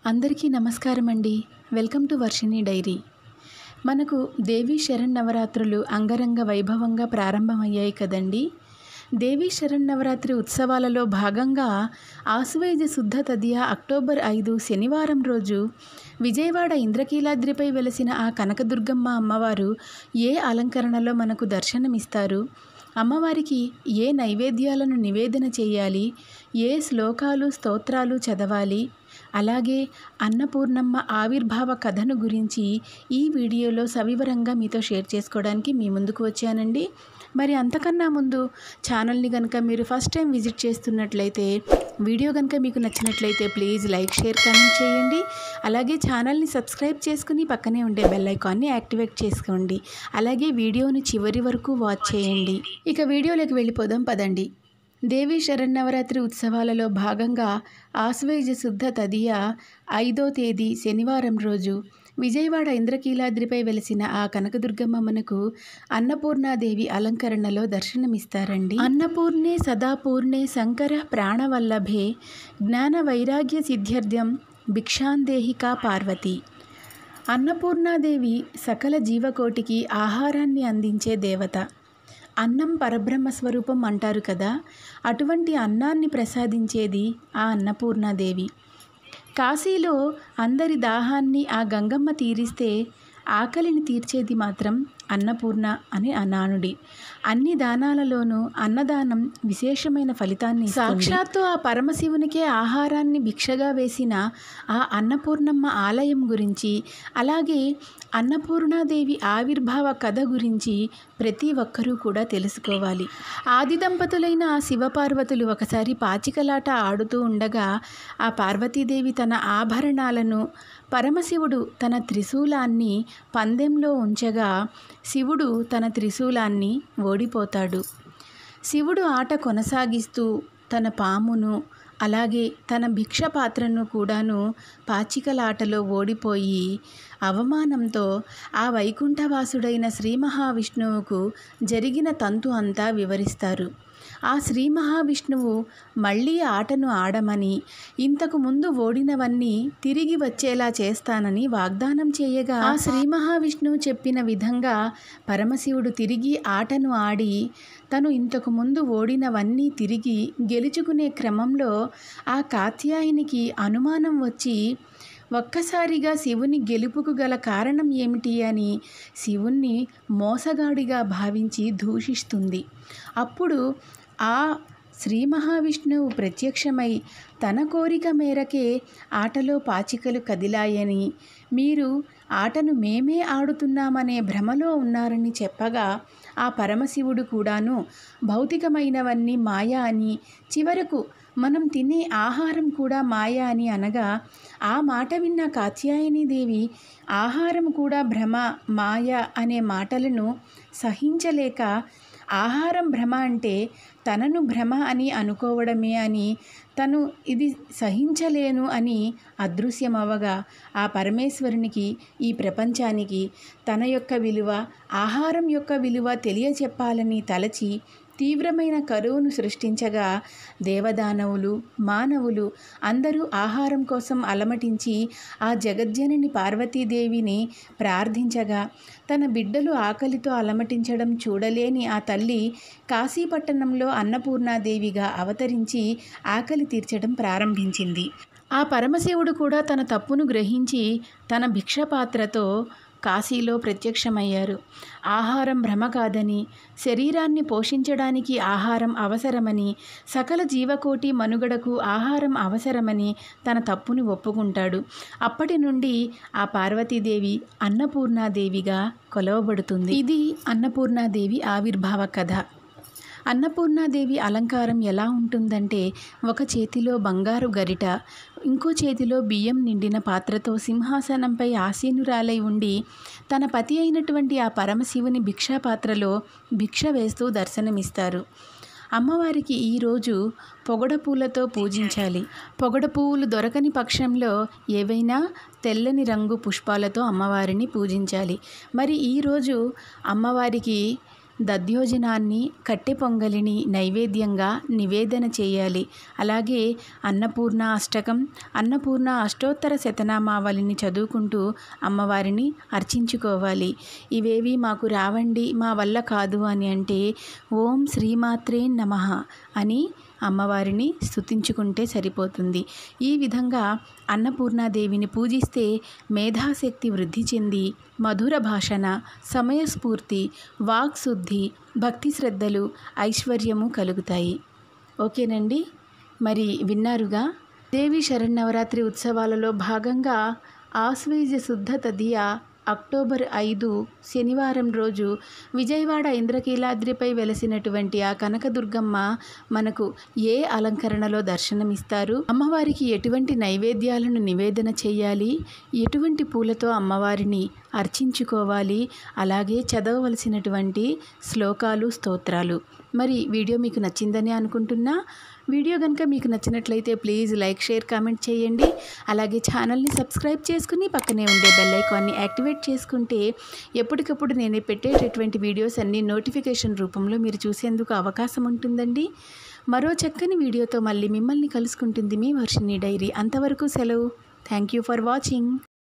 అందరికీ నమస్కారం అండి వెల్కమ్ టు వర్షిణి డైరీ మనకు దేవీ శరన్నవరాత్రులు అంగరంగ వైభవంగా ప్రారంభమయ్యాయి కదండి దేవీ శరన్నవరాత్రి ఉత్సవాలలో భాగంగా ఆశ్వయుజ శుద్ధ తదియ అక్టోబర్ ఐదు శనివారం రోజు విజయవాడ ఇంద్రకీలాద్రిపై వెలసిన ఆ కనకదుర్గమ్మ అమ్మవారు ఏ అలంకరణలో మనకు దర్శనమిస్తారు అమ్మవారికి ఏ నైవేద్యాలను నివేదన చేయాలి ఏ శ్లోకాలు స్తోత్రాలు చదవాలి అలాగే అన్నపూర్ణమ్మ ఆవిర్భావ కథను గురించి ఈ వీడియోలో సవివరంగా మీతో షేర్ చేసుకోవడానికి మీ ముందుకు వచ్చానండి మరి అంతకన్నా ముందు ఛానల్ని కనుక మీరు ఫస్ట్ టైం విజిట్ చేస్తున్నట్లయితే వీడియో కనుక మీకు నచ్చినట్లయితే ప్లీజ్ లైక్ షేర్ కామెంట్ చేయండి అలాగే ఛానల్ని సబ్స్క్రైబ్ చేసుకుని పక్కనే ఉండే బెల్ ఐకాన్ని యాక్టివేట్ చేసుకోండి అలాగే వీడియోని చివరి వరకు వాచ్ చేయండి ఇక వీడియోలోకి వెళ్ళిపోదాం పదండి దేవీ శరన్నవరాత్రి ఉత్సవాలలో భాగంగా ఆశ్వయుజ శుద్ధ తదియ ఐదో తేదీ శనివారం రోజు విజయవాడ ఇంద్రకీలాద్రిపై వెలిసిన ఆ కనకదుర్గమ్మ మనకు అన్నపూర్ణాదేవి అలంకరణలో దర్శనమిస్తారండి అన్నపూర్ణే సదాపూర్ణే శంకర ప్రాణవల్లభే జ్ఞాన వైరాగ్య సిద్ధ్యర్థం భిక్షాందేహికా పార్వతి అన్నపూర్ణాదేవి సకల జీవకోటికి ఆహారాన్ని అందించే దేవత అన్నం పరబ్రహ్మ స్వరూపం అంటారు కదా అటువంటి అన్నాన్ని ప్రసాదించేది ఆ అన్నపూర్ణాదేవి కాశీలో అందరి దాహాన్ని ఆ గంగమ్మ తీరిస్తే ఆకలిని తీర్చేది మాత్రం అన్నపూర్ణ అని అనానుడి అన్ని దానాలలోనూ అన్నదానం విశేషమైన ఫలితాన్ని సాక్షాత్తు ఆ పరమశివునికే ఆహారాన్ని భిక్షగా వేసిన ఆ అన్నపూర్ణమ్మ ఆలయం గురించి అలాగే అన్నపూర్ణాదేవి ఆవిర్భావ కథ గురించి ప్రతి ఒక్కరూ కూడా తెలుసుకోవాలి ఆది దంపతులైన ఆ శివపార్వతులు ఒకసారి పాచికలాట ఆడుతూ ఉండగా ఆ పార్వతీదేవి తన ఆభరణాలను పరమశివుడు తన త్రిశూలాన్ని పందెంలో ఉంచగా శివుడు తన త్రిశూలాన్ని ఓడిపోతాడు శివుడు ఆట కొనసాగిస్తూ తన పామును అలాగే తన భిక్ష పాత్రను కూడాను పాచికలాటలో ఓడిపోయి అవమానంతో ఆ వైకుంఠవాసుడైన శ్రీ మహావిష్ణువుకు జరిగిన తంతు అంతా వివరిస్తారు ఆ శ్రీ మహావిష్ణువు మళ్ళీ ఆటను ఆడమని ఇంతకు ముందు ఓడినవన్నీ తిరిగి వచ్చేలా చేస్తానని వాగ్దానం చేయగా ఆ శ్రీ మహావిష్ణువు చెప్పిన విధంగా పరమశివుడు తిరిగి ఆటను ఆడి తను ఇంతకు ముందు ఓడినవన్నీ తిరిగి గెలుచుకునే క్రమంలో ఆ కాత్యాయనికి అనుమానం వచ్చి ఒక్కసారిగా శివుని గెలుపుకు గల కారణం ఏమిటి అని శివుణ్ణి మోసగాడిగా భావించి దూషిస్తుంది అప్పుడు ఆ శ్రీ మహావిష్ణువు ప్రత్యక్షమై తన కోరిక మేరకే ఆటలో పాచికలు కదిలాయని మీరు ఆటను మేమే ఆడుతున్నామనే భ్రమలో ఉన్నారని చెప్పగా ఆ పరమశివుడు కూడాను భౌతికమైనవన్నీ మాయా అని చివరకు మనం తినే ఆహారం కూడా మాయ అని అనగా ఆ మాట విన్న కాత్యాయనీదేవి ఆహారం కూడా భ్రమ మాయ అనే మాటలను సహించలేక ఆహారం భ్రమ అంటే తనను భ్రమ అని అనుకోవడమే అని తను ఇది సహించలేను అని అదృశ్యమవగా ఆ పరమేశ్వరునికి ఈ ప్రపంచానికి తన యొక్క విలువ ఆహారం యొక్క విలువ తెలియచెప్పాలని తలచి తీవ్రమైన కరువును సృష్టించగా దేవదానవులు మానవులు అందరూ ఆహారం కోసం అలమటించి ఆ జగజ్జనని పార్వతీదేవిని ప్రార్థించగా తన బిడ్డలు ఆకలితో అలమటించడం చూడలేని ఆ తల్లి కాశీపట్టణంలో అన్నపూర్ణాదేవిగా అవతరించి ఆకలి తీర్చడం ప్రారంభించింది ఆ పరమశివుడు కూడా తన తప్పును గ్రహించి తన భిక్షపాత్రతో కాశీలో ప్రత్యక్షమయ్యారు ఆహారం భ్రమ కాదని శరీరాన్ని పోషించడానికి ఆహారం అవసరమని సకల జీవకోటి మనుగడకు ఆహారం అవసరమని తన తప్పుని ఒప్పుకుంటాడు అప్పటి నుండి ఆ పార్వతీదేవి అన్నపూర్ణాదేవిగా కొలవబడుతుంది ఇది అన్నపూర్ణాదేవి ఆవిర్భావ కథ అన్నపూర్ణాదేవి అలంకారం ఎలా ఉంటుందంటే ఒక చేతిలో బంగారు గరిట ఇంకో చేతిలో బియ్యం నిండిన పాత్రతో సింహాసనంపై ఆసీనురాలై ఉండి తన పతి అయినటువంటి ఆ పరమశివుని భిక్షా పాత్రలో భిక్ష వేస్తూ దర్శనమిస్తారు అమ్మవారికి ఈరోజు పొగడ పూలతో పూజించాలి పొగడ పువ్వులు దొరకని పక్షంలో ఏవైనా తెల్లని రంగు పుష్పాలతో అమ్మవారిని పూజించాలి మరి ఈరోజు అమ్మవారికి దధ్యోజనాన్ని కట్టె పొంగలిని నైవేద్యంగా నివేదన చేయాలి అలాగే అన్నపూర్ణ అష్టకం అన్నపూర్ణ అష్టోత్తర శతనామావళిని చదువుకుంటూ అమ్మవారిని అర్చించుకోవాలి ఇవేవి మాకు రావండి మా వల్ల కాదు అని అంటే ఓం శ్రీమాత్రే నమః అని అమ్మవారిని స్తుతించుకుంటే సరిపోతుంది ఈ విధంగా అన్నపూర్ణాదేవిని పూజిస్తే మేధాశక్తి వృద్ధి చెంది మధుర భాషణ సమయస్ఫూర్తి వాక్శుద్ధి భక్తి శ్రద్ధలు ఐశ్వర్యము కలుగుతాయి ఓకేనండి మరి విన్నారుగా దేవి శరన్నవరాత్రి ఉత్సవాలలో భాగంగా ఆశ్వీజ శుద్ధ తదియ అక్టోబర్ ఐదు శనివారం రోజు విజయవాడ ఇంద్రకీలాద్రిపై వెలసినటువంటి ఆ కనకదుర్గమ్మ మనకు ఏ అలంకరణలో దర్శనమిస్తారు అమ్మవారికి ఎటువంటి నైవేద్యాలను నివేదన చేయాలి ఎటువంటి పూలతో అమ్మవారిని అర్చించుకోవాలి అలాగే చదవవలసినటువంటి శ్లోకాలు స్తోత్రాలు మరి వీడియో మీకు నచ్చిందని అనుకుంటున్నా వీడియో కనుక మీకు నచ్చినట్లయితే ప్లీజ్ లైక్ షేర్ కామెంట్ చేయండి అలాగే ఛానల్ని సబ్స్క్రైబ్ చేసుకుని పక్కనే ఉండే బెల్ ఐకాన్ని యాక్టివేట్ చేసుకుంటే ఎప్పటికప్పుడు నేను పెట్టేటటువంటి వీడియోస్ అన్నీ నోటిఫికేషన్ రూపంలో మీరు చూసేందుకు అవకాశం ఉంటుందండి మరో చక్కని వీడియోతో మళ్ళీ మిమ్మల్ని కలుసుకుంటుంది మీ వర్షిని డైరీ అంతవరకు సెలవు థ్యాంక్ యూ ఫర్ వాచింగ్